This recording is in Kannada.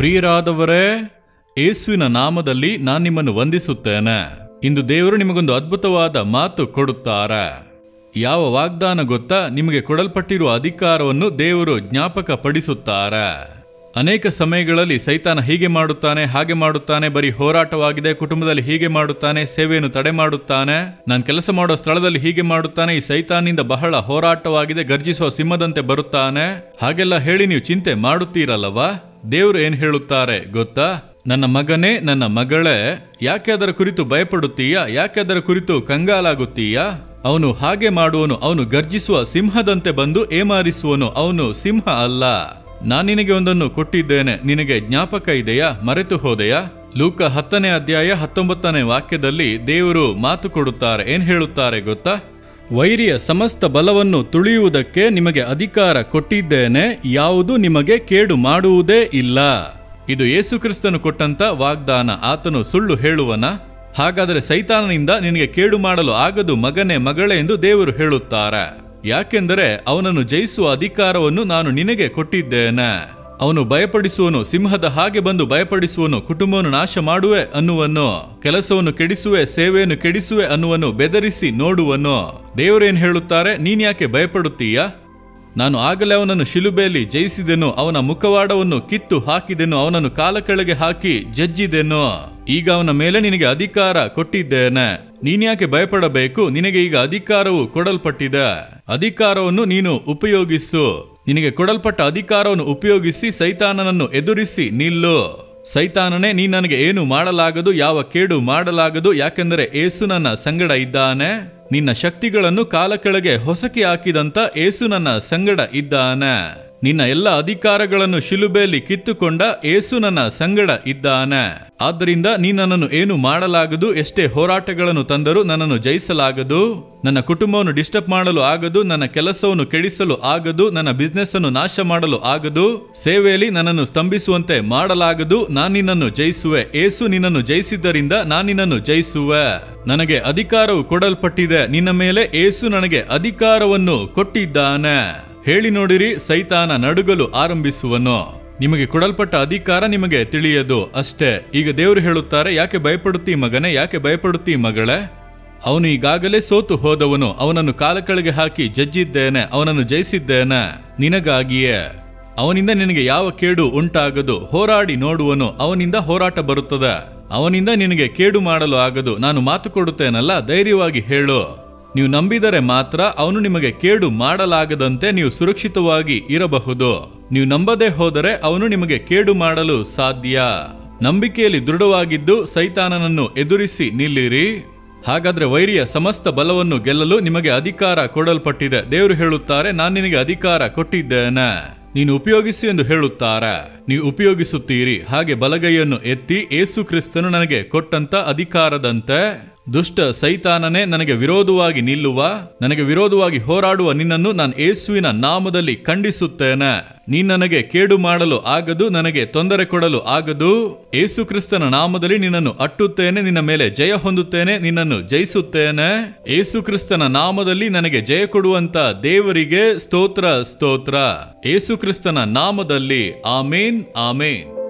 ಪ್ರಿಯರಾದವರೇ ಯೇಸುವಿನ ನಾಮದಲ್ಲಿ ನಾನು ನಿಮ್ಮನ್ನು ವಂದಿಸುತ್ತೇನೆ ಇಂದು ದೇವರು ನಿಮಗೊಂದು ಅದ್ಭುತವಾದ ಮಾತು ಕೊಡುತ್ತಾರೆ ಯಾವ ವಾಗ್ದಾನ ಗೊತ್ತಾ ನಿಮಗೆ ಕೊಡಲ್ಪಟ್ಟಿರುವ ಅಧಿಕಾರವನ್ನು ದೇವರು ಜ್ಞಾಪಕ ಪಡಿಸುತ್ತಾರೆ ಅನೇಕ ಸಮಯಗಳಲ್ಲಿ ಸೈತಾನ ಹೀಗೆ ಮಾಡುತ್ತಾನೆ ಹಾಗೆ ಮಾಡುತ್ತಾನೆ ಬರೀ ಹೋರಾಟವಾಗಿದೆ ಕುಟುಂಬದಲ್ಲಿ ಹೀಗೆ ಮಾಡುತ್ತಾನೆ ಸೇವೆಯನ್ನು ತಡೆ ಮಾಡುತ್ತಾನೆ ನಾನು ಕೆಲಸ ಮಾಡೋ ಸ್ಥಳದಲ್ಲಿ ಹೀಗೆ ಮಾಡುತ್ತಾನೆ ಈ ಸೈತಾನಿಂದ ಬಹಳ ಹೋರಾಟವಾಗಿದೆ ಗರ್ಜಿಸುವ ಸಿಂಹದಂತೆ ಬರುತ್ತಾನೆ ಹಾಗೆಲ್ಲ ಹೇಳಿ ನೀವು ಚಿಂತೆ ಮಾಡುತ್ತೀರಲ್ಲವಾ ದೇವರು ಏನ್ ಹೇಳುತ್ತಾರೆ ಗೊತ್ತಾ ನನ್ನ ಮಗನೇ ನನ್ನ ಮಗಳೇ ಯಾಕೆ ಅದರ ಕುರಿತು ಭಯಪಡುತ್ತೀಯಾ ಯಾಕೆ ಅದರ ಕುರಿತು ಕಂಗಾಲಾಗುತ್ತೀಯಾ ಅವನು ಹಾಗೆ ಮಾಡುವನು ಅವನು ಗರ್ಜಿಸುವ ಸಿಂಹದಂತೆ ಬಂದು ಏಮಾರಿಸುವನು ಅವನು ಸಿಂಹ ಅಲ್ಲ ನಾನು ನಿನಗೆ ಒಂದನ್ನು ಕೊಟ್ಟಿದ್ದೇನೆ ನಿನಗೆ ಜ್ಞಾಪಕ ಇದೆಯಾ ಮರೆತು ಹೋದೆಯಾ ಲೂಕ ಹತ್ತನೇ ಅಧ್ಯಾಯ ಹತ್ತೊಂಬತ್ತನೇ ವಾಕ್ಯದಲ್ಲಿ ದೇವರು ಮಾತು ಕೊಡುತ್ತಾರೆ ಏನ್ ಹೇಳುತ್ತಾರೆ ಗೊತ್ತಾ ವೈರಿಯ ಸಮಸ್ತ ಬಲವನ್ನು ತುಳಿಯುವುದಕ್ಕೆ ನಿಮಗೆ ಅಧಿಕಾರ ಕೊಟ್ಟಿದ್ದೇನೆ ಯಾವುದು ನಿಮಗೆ ಕೇಡು ಮಾಡುವುದೇ ಇಲ್ಲ ಇದು ಯೇಸುಕ್ರಿಸ್ತನು ಕೊಟ್ಟಂತ ವಾಗ್ದಾನ ಆತನು ಸುಳ್ಳು ಹೇಳುವನ ಹಾಗಾದರೆ ಸೈತಾನನಿಂದ ನಿನಗೆ ಕೇಡು ಮಾಡಲು ಆಗದು ಮಗನೇ ಮಗಳೇ ಎಂದು ದೇವರು ಹೇಳುತ್ತಾರೆ ಯಾಕೆಂದರೆ ಅವನನ್ನು ಜಯಿಸುವ ಅಧಿಕಾರವನ್ನು ನಾನು ನಿನಗೆ ಕೊಟ್ಟಿದ್ದೇನೆ ಅವನು ಭಯಪಡಿಸುವನು ಸಿಂಹದ ಹಾಗೆ ಬಂದು ಭಯಪಡಿಸುವನು ಕುಟುಂಬವನ್ನು ನಾಶ ಮಾಡುವೆ ಅನ್ನುವನು ಕೆಲಸವನ್ನು ಕೆಡಿಸುವೆ ಸೇವೆಯನ್ನು ಕೆಡಿಸುವೆ ಅನ್ನುವನು ಬೆದರಿಸಿ ನೋಡುವನು ದೇವರೇನ್ ಹೇಳುತ್ತಾರೆ ನೀನ್ ಯಾಕೆ ಭಯಪಡುತ್ತೀಯಾ ನಾನು ಆಗಲೇ ಅವನನ್ನು ಶಿಲುಬೆಯಲ್ಲಿ ಜಯಿಸಿದೆನು ಅವನ ಮುಖವಾಡವನ್ನು ಕಿತ್ತು ಹಾಕಿದೆನು ಅವನನ್ನು ಕಾಲ ಕೆಳಗೆ ಹಾಕಿ ಜಜ್ಜಿದೆನು ಈಗ ಅವನ ಮೇಲೆ ನಿನಗೆ ಅಧಿಕಾರ ಕೊಟ್ಟಿದ್ದೇನೆ ನೀನ್ಯಾಕೆ ಭಯಪಡಬೇಕು ನಿನಗೆ ಈಗ ಅಧಿಕಾರವು ಕೊಡಲ್ಪಟ್ಟಿದೆ ಅಧಿಕಾರವನ್ನು ನೀನು ಉಪಯೋಗಿಸು ನಿನಗೆ ಕೊಡಲ್ಪಟ್ಟ ಅಧಿಕಾರವನ್ನು ಉಪಯೋಗಿಸಿ ಸೈತಾನನನ್ನು ಎದುರಿಸಿ ನಿಲ್ಲು ಸೈತಾನನೇ ನೀ ನನಗೆ ಏನು ಮಾಡಲಾಗದು ಯಾವ ಕೇಡು ಮಾಡಲಾಗದು ಯಾಕೆಂದರೆ ಏಸು ನನ್ನ ಸಂಗಡ ಇದ್ದಾನೆ ನಿನ್ನ ಶಕ್ತಿಗಳನ್ನು ಕಾಲ ಕೆಳಗೆ ಹೊಸಕಿ ಹಾಕಿದಂತ ಏಸು ನನ್ನ ಸಂಗಡ ಇದ್ದಾನೆ ನಿನ್ನ ಎಲ್ಲ ಅಧಿಕಾರಗಳನ್ನು ಶಿಲುಬೆಯಲ್ಲಿ ಕಿತ್ತುಕೊಂಡ ಏಸು ನನ್ನ ಸಂಗಡ ಇದ್ದಾನೆ ಆದ್ದರಿಂದ ನೀ ನನ್ನನ್ನು ಏನು ಮಾಡಲಾಗದು ಎಷ್ಟೇ ಹೋರಾಟಗಳನ್ನು ತಂದರೂ ನನ್ನನ್ನು ಜಯಿಸಲಾಗದು ನನ್ನ ಕುಟುಂಬವನ್ನು ಡಿಸ್ಟರ್ಬ್ ಮಾಡಲು ಆಗದು ನನ್ನ ಕೆಲಸವನ್ನು ಕೆಡಿಸಲು ಆಗದು ನನ್ನ ಬಿಸ್ನೆಸ್ ಅನ್ನು ನಾಶ ಮಾಡಲು ಆಗದು ಸೇವೆಯಲ್ಲಿ ನನ್ನನ್ನು ಸ್ತಂಭಿಸುವಂತೆ ಮಾಡಲಾಗದು ನಾನು ನಿನ್ನನ್ನು ಜಯಿಸುವೆ ಏಸು ನಿನ್ನನ್ನು ಜಯಿಸಿದ್ದರಿಂದ ನಾನು ನಿನ್ನನ್ನು ಜಯಿಸುವೆ ನನಗೆ ಅಧಿಕಾರವು ಕೊಡಲ್ಪಟ್ಟಿದೆ ನಿನ್ನ ಮೇಲೆ ಏಸು ನನಗೆ ಅಧಿಕಾರವನ್ನು ಕೊಟ್ಟಿದ್ದಾನೆ ಹೇಳಿ ನೋಡಿರಿ ಸೈತಾನ ನಡುಗಲು ಆರಂಭಿಸುವನು ನಿಮಗೆ ಕೊಡಲ್ಪಟ್ಟ ಅಧಿಕಾರ ನಿಮಗೆ ತಿಳಿಯದು ಅಷ್ಟೇ ಈಗ ದೇವರು ಹೇಳುತ್ತಾರೆ ಯಾಕೆ ಭಯಪಡುತ್ತೀ ಮಗನೇ ಯಾಕೆ ಭಯಪಡುತ್ತೀ ಮಗಳೇ ಅವನು ಈಗಾಗಲೇ ಸೋತು ಹೋದವನು ಅವನನ್ನು ಕಾಲ ಕೆಳಗೆ ಹಾಕಿ ಜಜ್ಜಿದ್ದೇನೆ ಅವನನ್ನು ಜಯಿಸಿದ್ದೇನೆ ನಿನಗಾಗಿಯೇ ಅವನಿಂದ ನಿನಗೆ ಯಾವ ಕೇಡು ಉಂಟಾಗದು ಹೋರಾಡಿ ನೋಡುವನು ಅವನಿಂದ ಹೋರಾಟ ಬರುತ್ತದೆ ಅವನಿಂದ ನಿನಗೆ ಕೇಡು ಮಾಡಲು ಆಗದು ನಾನು ಮಾತು ಕೊಡುತ್ತೇನಲ್ಲ ಧೈರ್ಯವಾಗಿ ಹೇಳು ನೀವು ನಂಬಿದರೆ ಮಾತ್ರ ಅವನು ನಿಮಗೆ ಕೇಡು ಮಾಡಲಾಗದಂತೆ ನೀವು ಸುರಕ್ಷಿತವಾಗಿ ಇರಬಹುದು ನೀವು ನಂಬದೇ ಹೋದರೆ ಅವನು ನಿಮಗೆ ಕೇಡು ಮಾಡಲು ಸಾಧ್ಯ ನಂಬಿಕೆಯಲ್ಲಿ ದೃಢವಾಗಿದ್ದು ಸೈತಾನನನ್ನು ಎದುರಿಸಿ ನಿಲ್ಲಿರಿ ಹಾಗಾದ್ರೆ ವೈರಿಯ ಸಮಸ್ತ ಬಲವನ್ನು ಗೆಲ್ಲಲು ನಿಮಗೆ ಅಧಿಕಾರ ಕೊಡಲ್ಪಟ್ಟಿದೆ ದೇವರು ಹೇಳುತ್ತಾರೆ ನಾನು ನಿನಗೆ ಅಧಿಕಾರ ಕೊಟ್ಟಿದ್ದೇನೆ ನೀನು ಉಪಯೋಗಿಸು ಎಂದು ಹೇಳುತ್ತಾರೆ ನೀವು ಉಪಯೋಗಿಸುತ್ತೀರಿ ಹಾಗೆ ಬಲಗೈಯನ್ನು ಎತ್ತಿ ಏಸು ಕ್ರಿಸ್ತನು ನನಗೆ ಕೊಟ್ಟಂತ ಅಧಿಕಾರದಂತೆ ದುಷ್ಟ ಸೈತಾನನೇ ನನಗೆ ವಿರೋಧವಾಗಿ ನಿಲ್ಲುವ ನನಗೆ ವಿರೋಧವಾಗಿ ಹೋರಾಡುವ ನಿನ್ನನ್ನು ನಾನು ಏಸುವಿನ ನಾಮದಲ್ಲಿ ಖಂಡಿಸುತ್ತೇನೆ ನೀ ನನಗೆ ಕೇಡು ಮಾಡಲು ಆಗದು ನನಗೆ ತೊಂದರೆ ಕೊಡಲು ಆಗದು ಏಸು ಕ್ರಿಸ್ತನ ನಾಮದಲ್ಲಿ ನಿನ್ನನ್ನು ಅಟ್ಟುತ್ತೇನೆ ನಿನ್ನ ಮೇಲೆ ಜಯ ಹೊಂದುತ್ತೇನೆ ನಿನ್ನನ್ನು ಜಯಿಸುತ್ತೇನೆ ಏಸು ಕ್ರಿಸ್ತನ ನಾಮದಲ್ಲಿ ನನಗೆ ಜಯ ಕೊಡುವಂತ ದೇವರಿಗೆ ಸ್ತೋತ್ರ ಸ್ತೋತ್ರ ಏಸು ಕ್ರಿಸ್ತನ ನಾಮದಲ್ಲಿ ಆಮೇನ್ ಆಮೇನ್